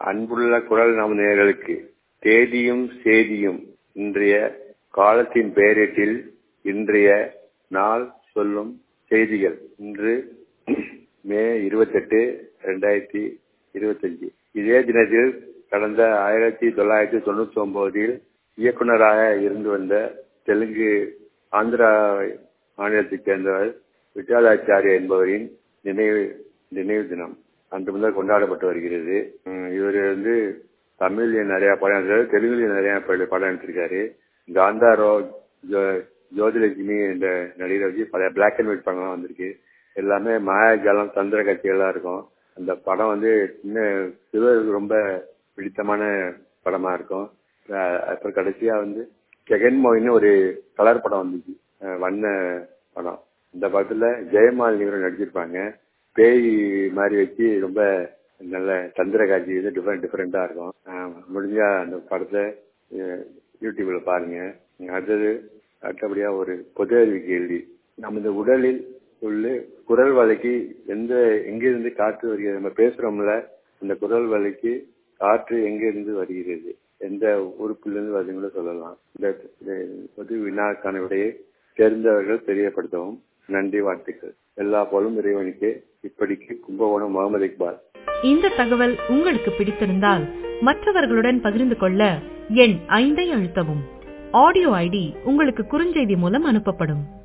அன்புள்ள குரல் நம் நேயர்களுக்கு தேதியும் சேதியும் இன்றைய காலத்தின் பெயரிட்டில் இன்றைய நாள் சொல்லும் செய்திகள் இன்று மே இருபத்தெட்டு ரெண்டாயிரத்தி இருபத்தஞ்சு இதே தினத்தில் கடந்த ஆயிரத்தி தொள்ளாயிரத்தி தொண்ணூத்தி ஒன்பதில் இயக்குநராக இருந்து வந்த தெலுங்கு ஆந்திரா மாநிலத்தைச் சேர்ந்தவர் விட்டாலாச்சாரியா என்பவரின் நினைவு நினைவு தினம் அன்று முதல் கொண்டாடப்பட்டு வருகிறது இவர் வந்து தமிழ்ல நிறைய படம் எடுத்தாரு தெலுங்குல நிறைய படம் எடுத்திருக்காரு காந்தாரோ ஜோதிலட்சுமி என்ற நடிகரை வச்சு பல பிளாக் அண்ட் ஒயிட் படம்லாம் வந்திருக்கு எல்லாமே மாயாஜாலம் சந்திர கட்சிகள்லாம் இருக்கும் அந்த படம் வந்து சின்ன சிவருக்கு ரொம்ப பிடித்தமான படமா இருக்கும் அப்புறம் கடைசியா வந்து ஜெகன்மோகின்னு ஒரு கலர் படம் வந்துச்சு வண்ண படம் இந்த படத்துல ஜெயமாலினி நடிச்சிருப்பாங்க பேய் மாதிரி வச்சு ரொம்ப நல்ல தந்திர காட்சி வந்து டிஃப்ரெண்ட் டிஃப்ரெண்டா இருக்கும் முடிஞ்சா அந்த படத்தை யூடியூப்ல பாருங்க அடுத்தது அடுத்தபடியா ஒரு பொது அறிவு கேள்வி நமது உடலில் உள்ள குரல் வலைக்கு எந்த எங்கிருந்து காற்று வருகிறது நம்ம பேசுறோம்ல அந்த குரல் வலைக்கு காற்று எங்கிருந்து வருகிறது எந்த உறுப்பிலிருந்து வருதுன்னு சொல்லலாம் இந்த பொது வினாக்கான விடையை தெரிந்தவர்கள் தெரியப்படுத்தவும் நன்றி வாழ்த்துக்கள் எல்லா போலும் இறைவனுக்கு இப்படிக்கு கும்பகோணம் முகமது இக்பால் இந்த தகவல் உங்களுக்கு பிடித்திருந்தால் மற்றவர்களுடன் பகிர்ந்து கொள்ள எண் ஐந்தை அழுத்தவும் ஆடியோ ஐடி உங்களுக்கு குறுஞ்செய்தி மூலம் அனுப்பப்படும்